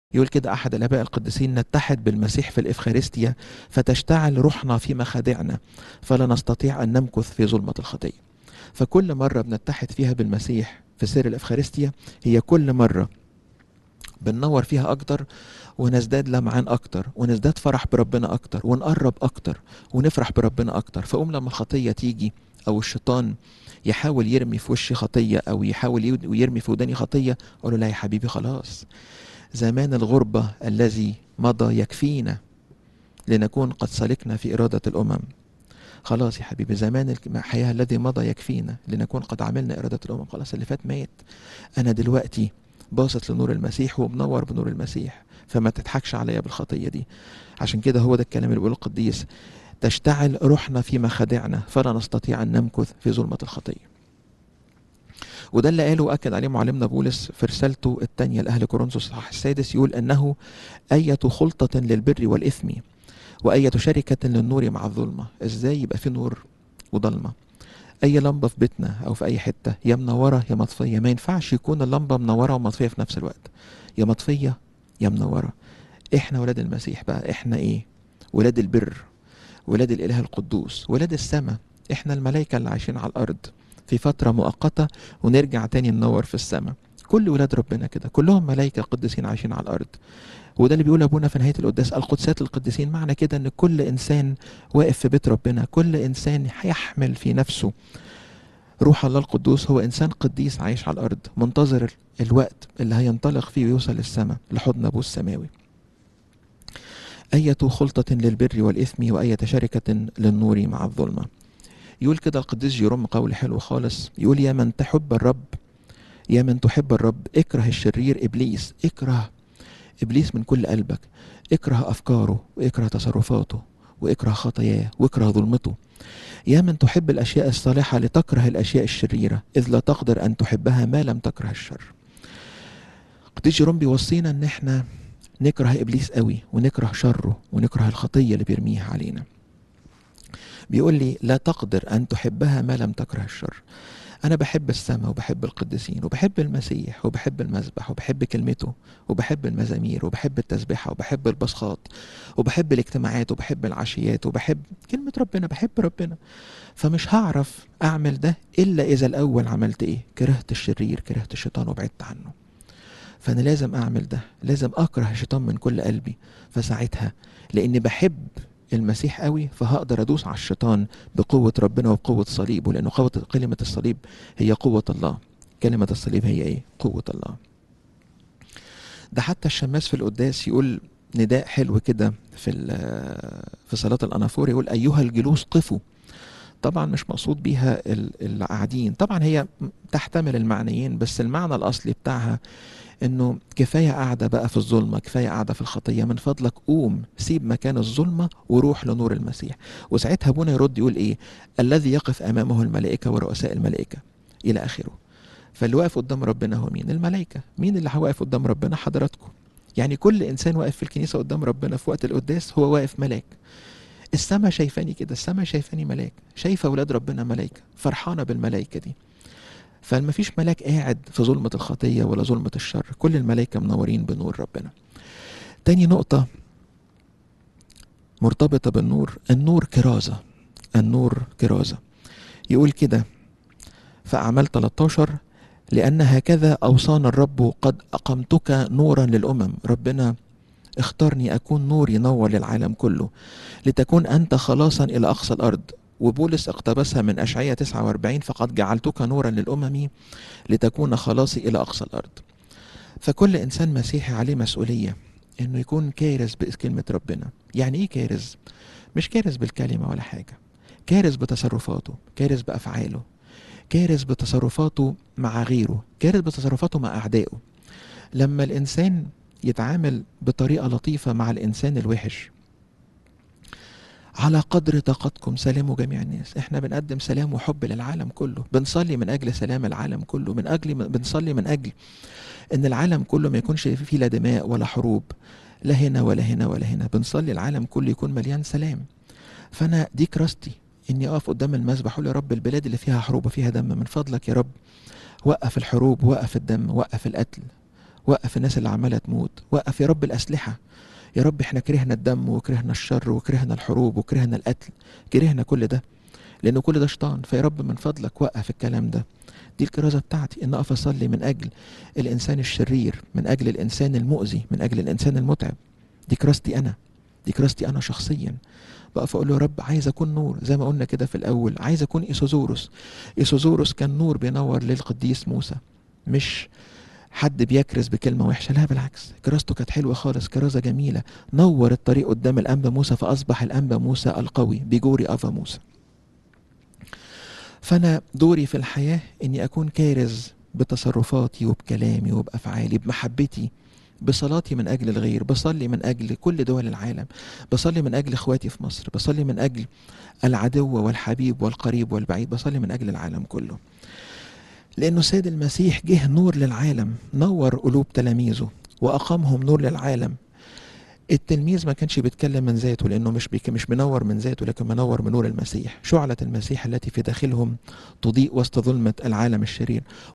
يقول كده أحد الآباء القديسين نتحد بالمسيح في الإفخارستيا فتشتعل روحنا في مخادعنا فلا نستطيع أن نمكث في ظلمة الخطية فكل مرة بنتحد فيها بالمسيح في سر الإفخارستيا هي كل مرة بننور فيها أكتر ونزداد لمعان أكتر ونزداد فرح بربنا أكتر ونقرب أكتر ونفرح بربنا أكتر فأقوم لما الخطية تيجي أو الشيطان يحاول يرمي في وشي خطية أو يحاول يرمي في وداني خطية أقول له لا يا حبيبي خلاص زمان الغربة الذي مضى يكفينا لنكون قد سلكنا في إرادة الأمم خلاص يا حبيبي زمان الحياة الذي مضى يكفينا لنكون قد عملنا إرادة الأمم خلاص اللي فات مات أنا دلوقتي باصص لنور المسيح ومنور بنور المسيح فما تضحكش عليا بالخطية دي عشان كده هو ده الكلام اللي بيقوله القديس تشتعل روحنا في مخادعنا فلا نستطيع أن نمكث في ظلمة الخطية وده اللي قاله واكد عليه معلمنا بولس في رسالته الثانيه لاهل كورنثوس الصحاح السادس يقول انه اية خلطة للبر والاثم وأية شركة للنور مع الظلمة ازاي يبقى في نور وضلمة اي لمبة في بيتنا او في اي حتة يا منورة يا مطفية ما ينفعش يكون اللمبة منورة ومطفية في نفس الوقت يا مطفية يا منورة احنا ولاد المسيح بقى احنا ايه ولاد البر ولاد الاله القدوس ولاد السماء احنا الملائكة اللي عايشين على الارض في فترة مؤقتة ونرجع تاني ننور في السماء كل ولاد ربنا كده كلهم ملائكة قديسين عايشين على الأرض وده اللي بيقول أبونا في نهاية القداس القدسات القديسين معنى كده إن كل إنسان واقف في بيت ربنا كل إنسان هيحمل في نفسه روح الله القدوس هو إنسان قديس عايش على الأرض منتظر الوقت اللي هينطلق فيه ويوصل للسماء لحضن أبوه السماوي أية خلطة للبر والإثم وأية شركة للنور مع الظلمة يقول كده القديس جيروم قول حلو خالص يقول يا من تحب الرب يا من تحب الرب اكره الشرير ابليس اكره ابليس من كل قلبك اكره افكاره واكره تصرفاته واكره خطاياه واكره ظلمته يا من تحب الاشياء الصالحه لتكره الاشياء الشريره اذ لا تقدر ان تحبها ما لم تكره الشر قديس جيروم بيوصينا ان احنا نكره ابليس قوي ونكره شره ونكره الخطيه اللي بيرميها علينا بيقول لي لا تقدر أن تحبها ما لم تكره الشر أنا بحب السماء وبحب القديسين وبحب المسيح وبحب المذبح وبحب كلمته وبحب المزامير وبحب التسبيحة وبحب البصخات وبحب الاجتماعات وبحب العشيات وبحب كلمة ربنا بحب ربنا فمش هعرف أعمل ده إلا إذا الأول عملت إيه كرهت الشرير كرهت الشيطان وبعدت عنه فأنا لازم أعمل ده لازم أكره الشيطان من كل قلبي فساعتها لأني بحب المسيح قوي فهقدر ادوس على الشيطان بقوه ربنا وبقوه صليبه لانه قوه كلمه الصليب هي قوه الله كلمه الصليب هي ايه قوه الله ده حتى الشماس في القداس يقول نداء حلو كده في في صلاه الانافور يقول ايها الجلوس قفوا طبعا مش مقصود بيها اللي قاعدين طبعا هي تحتمل المعنيين بس المعنى الاصلي بتاعها انه كفايه قاعده بقى في الظلمه كفايه قاعده في الخطيه من فضلك قوم سيب مكان الظلمه وروح لنور المسيح وساعتها ابونا يرد يقول ايه الذي يقف امامه الملائكه ورؤساء الملائكه الى اخره فاللي واقف قدام ربنا هو مين الملائكه مين اللي واقف قدام ربنا حضراتكم يعني كل انسان واقف في الكنيسه قدام ربنا في وقت القداس هو واقف ملاك السماء شايفاني كده السماء شايفاني ملاك شايفه اولاد ربنا ملائكه فرحانه بالملائكه دي فما فيش ملاك قاعد في ظلمة الخطية ولا ظلمة الشر كل الملائكة منورين بنور ربنا تاني نقطة مرتبطة بالنور النور كرازة النور كرازة يقول كده في أعمال 13 لأن هكذا أوصانا الرب قد أقمتك نورا للأمم ربنا اختارني أكون نور ينور للعالم كله لتكون أنت خلاصا إلى أقصى الأرض وبولس اقتبسها من أشعية 49 فقد جعلتك نورا للأمم لتكون خلاصي إلى أقصى الأرض فكل إنسان مسيحي عليه مسؤولية إنه يكون كارز بكلمة ربنا يعني إيه كارز؟ مش كارز بالكلمة ولا حاجة كارز بتصرفاته كارز بأفعاله كارز بتصرفاته مع غيره كارز بتصرفاته مع أعدائه لما الإنسان يتعامل بطريقة لطيفة مع الإنسان الوحش على قدر طاقتكم سلموا جميع الناس احنا بنقدم سلام وحب للعالم كله بنصلي من اجل سلام العالم كله من اجل بنصلي من اجل ان العالم كله ما يكونش فيه لا دماء ولا حروب لا هنا ولا هنا ولا هنا بنصلي العالم كله يكون مليان سلام فانا دي كراستي اني اقف قدام المسبح اقول يا رب البلاد اللي فيها حروب وفيها دم من فضلك يا رب وقف الحروب وقف الدم وقف القتل وقف الناس اللي عمالة تموت وقف يا رب الأسلحة يا رب احنا كرهنا الدم وكرهنا الشر وكرهنا الحروب وكرهنا القتل كرهنا كل ده لأن كل ده شيطان فيا رب من فضلك وقف الكلام ده دي الكرازة بتاعتي إن أقف أصلي من أجل الإنسان الشرير من أجل الإنسان المؤذي من أجل الإنسان المتعب دي كراستي أنا دي كراستي أنا شخصيا بقف أقول له يا رب عايز أكون نور زي ما قلنا كده في الأول عايز أكون إيسوزوروس إيسوزوروس كان نور بينور للقديس موسى مش حد بيكرز بكلمة وحشة لا بالعكس كراسته كانت حلوة خالص كرازة جميلة نور الطريق قدام الأنبا موسى فأصبح الأنبا موسى القوي بجوري أفا موسى فأنا دوري في الحياة إني أكون كارز بتصرفاتي وبكلامي وبأفعالي بمحبتي بصلاتي من أجل الغير بصلي من أجل كل دول العالم بصلي من أجل إخواتي في مصر بصلي من أجل العدو والحبيب والقريب والبعيد بصلي من أجل العالم كله لأنه سيد المسيح جه نور للعالم نور قلوب تلاميذه وأقامهم نور للعالم التلميذ ما كانش بيتكلم من ذاته لانه مش بيك مش منور من ذاته لكن منور من نور المسيح شعلة المسيح التي في داخلهم تضيء وسط ظلمة العالم الشرير